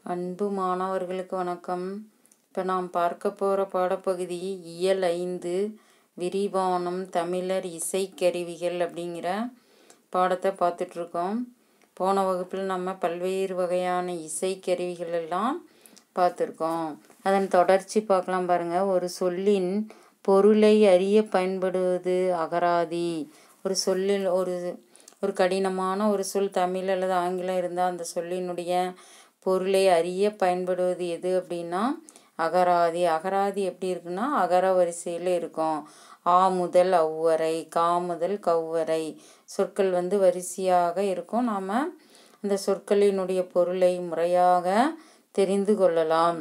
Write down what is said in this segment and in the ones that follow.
அன்பு மாணவர்களுக்கு வணக்கம் இப்போ நாம் பார்க்க போகிற பாடப்பகுதி இயல் ஐந்து விரிவானம் தமிழர் இசைக்கருவிகள் அப்படிங்கிற பாடத்தை பார்த்துட்ருக்கோம் போன வகுப்பில் நம்ம பல்வேறு வகையான இசைக்கருவிகள் எல்லாம் பார்த்துருக்கோம் அதன் தொடர்ச்சி பார்க்கலாம் பாருங்கள் ஒரு சொல்லின் பொருளை அறிய பயன்படுவது அகராதி ஒரு சொல்லில் ஒரு ஒரு கடினமான ஒரு சொல் தமிழ் அல்லது ஆங்கிலம் இருந்தால் அந்த சொல்லினுடைய பொருளை அறிய பயன்படுவது எது அப்படின்னா அகராதி அகராதி எப்படி இருக்குன்னா அகர வரிசையில் இருக்கும் ஆ முதல் அவ்வரை கா முதல் கவ்வரை சொற்கள் வந்து வரிசையாக இருக்கும் நாம் அந்த சொற்களினுடைய பொருளை முறையாக தெரிந்து கொள்ளலாம்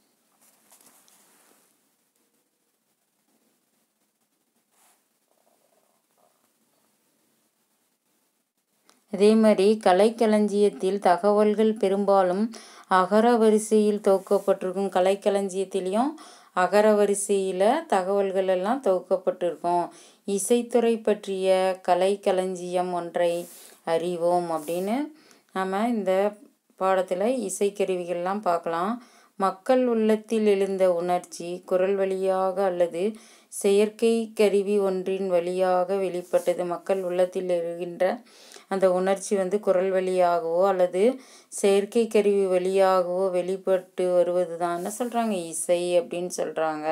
அதே மாதிரி கலைக்களஞ்சியத்தில் தகவல்கள் பெரும்பாலும் அகர வரிசையில் தொகுக்கப்பட்டிருக்கும் கலைக்களஞ்சியத்திலையும் அகர வரிசையில் தகவல்கள் எல்லாம் தொகுக்கப்பட்டிருக்கும் இசைத்துறை பற்றிய கலைக்களஞ்சியம் ஒன்றை அறிவோம் அப்படின்னு நம்ம இந்த பாடத்தில் இசைக்கருவிகள்லாம் பார்க்கலாம் மக்கள் உள்ளத்தில் எழுந்த உணர்ச்சி குரல் வழியாக அல்லது செயற்கை கருவி ஒன்றின் வழியாக வெளிப்பட்டது மக்கள் உள்ளத்தில் எழுகின்ற அந்த உணர்ச்சி வந்து குரல் வழியாகவோ அல்லது செயற்கை கருவி வழியாகவோ வெளிப்பட்டு வருவது தான் என்ன சொல்கிறாங்க இசை அப்படின்னு சொல்கிறாங்க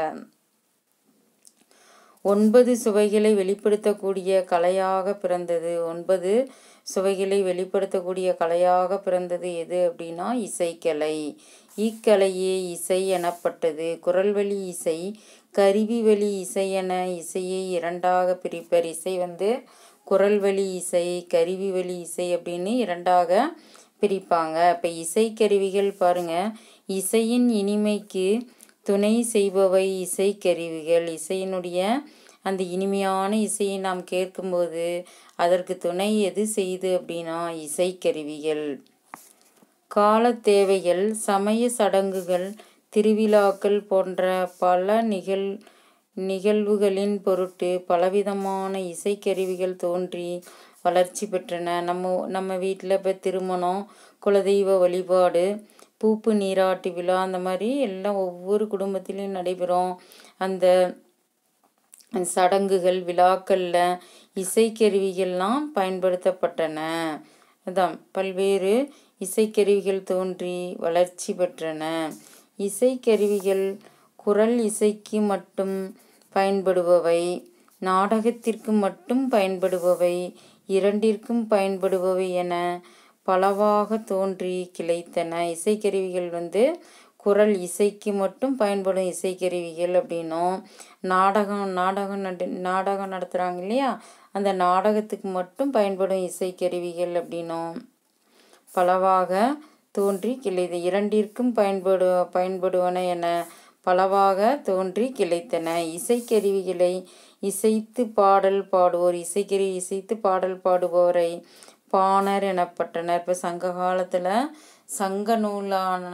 ஒன்பது சுவைகளை வெளிப்படுத்தக்கூடிய கலையாக பிறந்தது ஒன்பது சுவைகளை வெளிப்படுத்தக்கூடிய கலையாக பிறந்தது எது அப்படின்னா இசைக்கலை இக்கலையே இசை எனப்பட்டது குரல் வழி இசை கருவி வழி இசை என இசையை இரண்டாக பிரிப்பர் இசை வந்து குரல் வழி இசை கருவி வழி இசை அப்படின்னு இரண்டாக பிரிப்பாங்க இப்போ இசைக்கருவிகள் பாருங்க இசையின் இனிமைக்கு துணை செய்பவை இசைக்கருவிகள் இசையினுடைய அந்த இனிமையான இசையை நாம் கேட்கும்போது அதற்கு துணை எது செய்து அப்படின்னா இசைக்கருவிகள் கால தேவைகள் சமய சடங்குகள் திருவிழாக்கள் போன்ற பல நிகழ் நிகழ்வுகளின் பொருட்டு பலவிதமான இசைக்கருவிகள் தோன்றி வளர்ச்சி பெற்றன நம்ம நம்ம வீட்டில் இப்போ திருமணம் குலதெய்வ வழிபாடு பூப்பு நீராட்டு விழா அந்த மாதிரி எல்லாம் ஒவ்வொரு குடும்பத்திலையும் நடைபெறும் அந்த சடங்குகள் விழாக்களில் இசைக்கருவிகள்லாம் பயன்படுத்தப்பட்டன அதான் பல்வேறு இசைக்கருவிகள் தோன்றி வளர்ச்சி பெற்றன இசைக்கருவிகள் குரல் இசைக்கு மட்டும் பயன்படுபவை நாடகத்திற்கு மட்டும் பயன்படுபவை இரண்டிற்கும் பயன்படுபவை என பலவாக தோன்றி கிளைத்தன இசைக்கருவிகள் வந்து குரல் இசைக்கு மட்டும் பயன்படும் இசைக்கருவிகள் அப்படின்னும் நாடகம் நாடகம் நடு நாடகம் நடத்துகிறாங்க இல்லையா அந்த நாடகத்துக்கு மட்டும் பயன்படும் இசைக்கருவிகள் அப்படின்னும் பலவாக தோன்றி கிளைது இரண்டிற்கும் பயன்படு பயன்படுவன என பலவாக தோன்றி கிளைத்தன இசைக்கருவிகளை இசைத்து பாடல் பாடுவோர் இசைக்கருவி இசைத்து பாடல் பாடுபவரை பாணர் எனப்பட்டனர் இப்போ சங்க காலத்தில் சங்க நூலான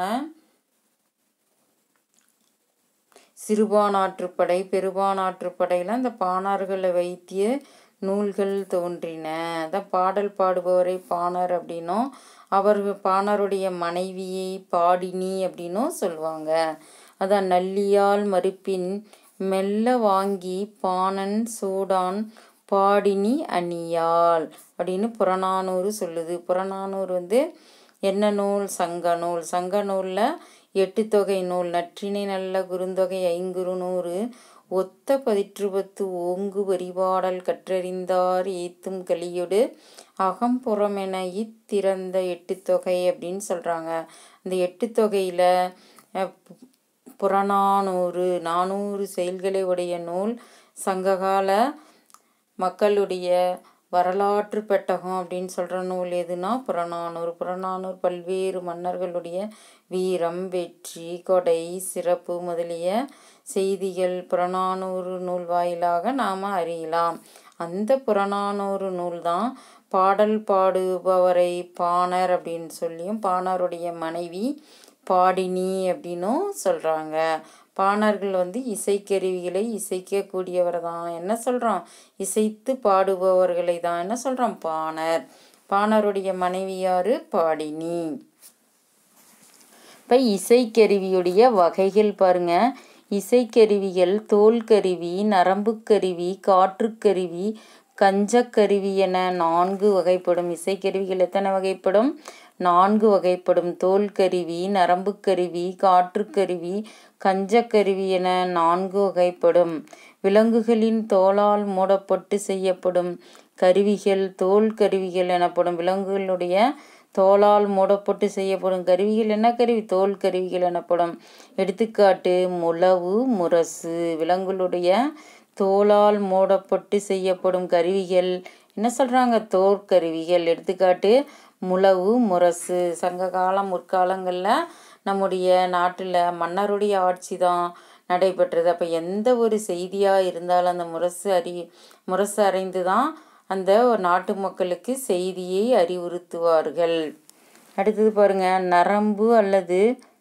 சிறுபானாற்றுப்படை பெருபானாற்றுப்படையில் அந்த பாணர்களை வைத்திய நூல்கள் தோன்றின அதான் பாடல் பாடுபவரை பாணர் அப்படின்னும் அவர் பாணருடைய மனைவியை பாடினி அப்படின்னும் சொல்லுவாங்க அதான் நல்லியால் மறுப்பின் மெல்ல வாங்கி பாணன் சூடான் பாடினி அணியாள் அப்படின்னு புறநானூறு சொல்லுது புறநானூறு வந்து என்ன நூல் சங்க நூல் சங்க நூலில் எட்டு தொகை நூல் நற்றினை நல்ல குறுந்தொகை ஐங்குறு நூறு ஒத்த பதிற்றுபத்து ஓங்கு வரிபாடல் கற்றறிந்தார் ஏத்தும் கலியொடு அகம்புறமென இத்திறந்த எட்டு தொகை அப்படின்னு சொல்கிறாங்க அந்த எட்டு தொகையில் புறநானூறு நானூறு செயல்களை உடைய நூல் சங்ககால மக்களுடைய வரலாற்று பெட்டகம் அப்படின்னு சொல்கிற நூல் எதுனா புறநானூறு புறநானூறு பல்வேறு மன்னர்களுடைய வீரம் வெற்றி கொடை சிறப்பு முதலிய செய்திகள் புறநானூறு நூல் வாயிலாக நாம் அறியலாம் அந்த புறநானூறு நூல் தான் பாடல் பாடுபவரை பாணர் அப்படின்னு சொல்லியும் பாணருடைய மனைவி பாடினி அப்படின்னும் சொல்கிறாங்க பாணர்கள் வந்து இசைக்கருவிகளை இசைக்கக்கூடியவர் தான் என்ன சொல்கிறோம் இசைத்து பாடுபவர்களை தான் என்ன சொல்கிறோம் பாணர் பாணருடைய மனைவியார் பாடினி இப்போ இசைக்கருவியுடைய வகைகள் பாருங்க இசைக்கருவிகள் தோல் கருவி நரம்புக் கருவி காற்றுக்கருவி கஞ்சக்கருவி என நான்கு வகைப்படும் இசைக்கருவிகள் எத்தனை வகைப்படும் நான்கு வகைப்படும் தோல் கருவி நரம்புக் கருவி காற்றுக்கருவி கஞ்சக்கருவி என நான்கு வகைப்படும் விலங்குகளின் தோலால் மூடப்பட்டு செய்யப்படும் கருவிகள் தோல் கருவிகள் எனப்படும் விலங்குகளுடைய தோலால் மூடப்பட்டு செய்யப்படும் கருவிகள் என்ன கருவி தோல் கருவிகள் எனப்படும் எடுத்துக்காட்டு முழவு முரசு விலங்குகளுடைய தோலால் மூடப்பட்டு செய்யப்படும் கருவிகள் என்ன சொல்கிறாங்க தோற்கருவிகள் எடுத்துக்காட்டு முழவு முரசு சங்க காலம் முற்காலங்களில் நம்முடைய நாட்டில் மன்னருடைய ஆட்சி தான் நடைபெற்றது அப்போ எந்த ஒரு செய்தியாக இருந்தாலும் அந்த முரசு அறி முரசு அறிந்து தான் அந்த நாட்டு மக்களுக்கு செய்தியை அறிவுறுத்துவார்கள் அடுத்தது பாருங்க நரம்பு அல்லது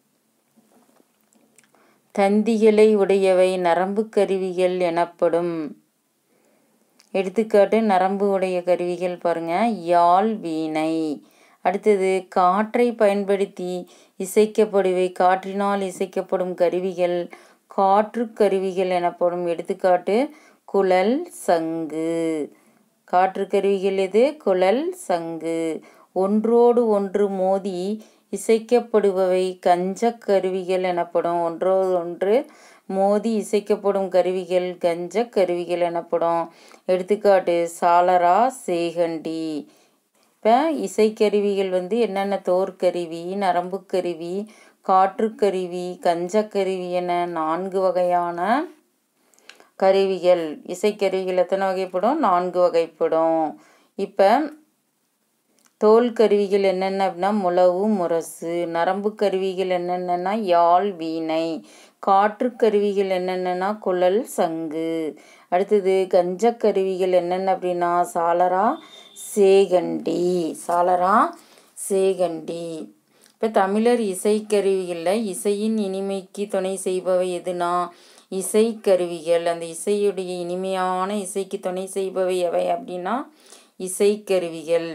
தந்திகளை உடையவை நரம்பு கருவிகள் எனப்படும் எடுத்துக்காட்டு நரம்பு உடைய கருவிகள் பாருங்க யாழ் வீணை அடுத்தது காற்றை பயன்படுத்தி இசைக்கப்படுவை காற்றினால் இசைக்கப்படும் கருவிகள் காற்று கருவிகள் எனப்படும் எடுத்துக்காட்டு குழல் சங்கு காற்று கருவிகள் எது குழல் சங்கு ஒன்றோடு ஒன்று மோதி இசைக்கப்படுபவை கஞ்சக் கருவிகள் எனப்படும் ஒன்றோடு ஒன்று மோதி இசைக்கப்படும் கருவிகள் கஞ்சக் கருவிகள் எனப்படும் எடுத்துக்காட்டு சாலரா சேகண்டி இப்போ இசைக்கருவிகள் வந்து என்னென்ன தோற்கருவி நரம்புக்கருவி காற்றுக்கருவி கஞ்சக்கருவி என நான்கு வகையான கருவிகள் இசைக்கருவிகள் எத்தனை வகைப்படும் நான்கு வகைப்படும் இப்போ தோல் கருவிகள் என்னென்ன அப்படின்னா முழவு முரசு நரம்பு கருவிகள் என்னென்னா யாழ் வீணை காற்று கருவிகள் என்னென்னா குழல் சங்கு அடுத்தது கஞ்ச கருவிகள் என்னென்ன அப்படின்னா சாலரா சேகண்டி சாலரா சேகண்டி இப்போ தமிழர் இசைக்கருவிகளில் இசையின் இனிமைக்கு துணை செய்பவை எதுனா இசைக்கருவிகள் அந்த இசையுடைய இனிமையான இசைக்கு துணை செய்பவை எவை அப்படின்னா இசைக்கருவிகள்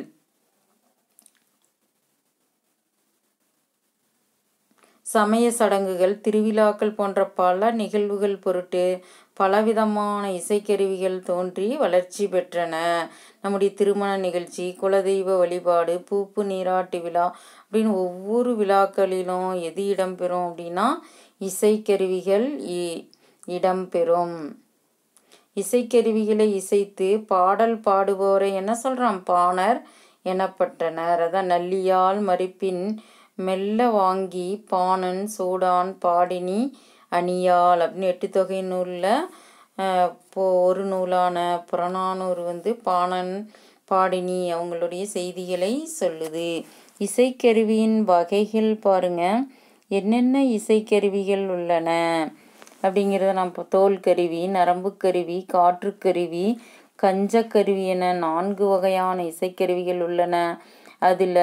சமய சடங்குகள் திருவிழாக்கள் போன்ற பல நிகழ்வுகள் பொருட்டு பலவிதமான இசைக்கருவிகள் தோன்றி வளர்ச்சி பெற்றன நம்முடைய திருமண நிகழ்ச்சி குலதெய்வ வழிபாடு பூப்பு நீராட்டு விழா அப்படின்னு ஒவ்வொரு விழாக்களிலும் எது இடம்பெறும் அப்படின்னா இசைக்கருவிகள் இடம்பெறும் இசைக்கருவிகளை இசைத்து பாடல் பாடுபவரை என்ன சொல்கிறான் பாணர் எனப்பட்டனர் அதான் நல்லியால் மறிப்பின் மெல்ல வாங்கி பாணன் சூடான் பாடினி அணியால் அப்படின்னு எட்டு தொகை நூலில் இப்போ ஒரு நூலான புறநானூறு வந்து பாணன் பாடினி அவங்களுடைய செய்திகளை சொல்லுது இசைக்கருவியின் வகைகள் பாருங்க என்னென்ன இசைக்கருவிகள் உள்ளன அப்படிங்கிறத நம்ம தோல் கருவி நரம்பு கருவி காற்றுக்கருவி கஞ்சக்கருவி என நான்கு வகையான இசைக்கருவிகள் உள்ளன அதில்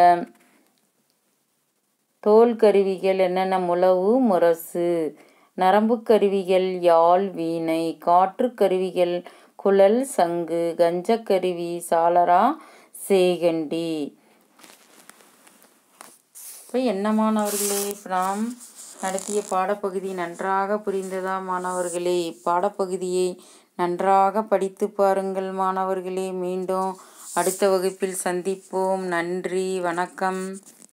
தோல் கருவிகள் என்னென்ன முழவு முரசு நரம்பு கருவிகள் யாழ் வீணை காற்று கருவிகள் குழல் சங்கு கஞ்சக்கருவி சாலரா சேகண்டி இப்போ என்ன மாணவர்களே இப்போ நாம் நடத்திய பாடப்பகுதி நன்றாக புரிந்ததா மாணவர்களே பாடப்பகுதியை நன்றாக படித்து பாருங்கள் மாணவர்களே மீண்டும் அடுத்த வகுப்பில் சந்திப்போம் நன்றி வணக்கம்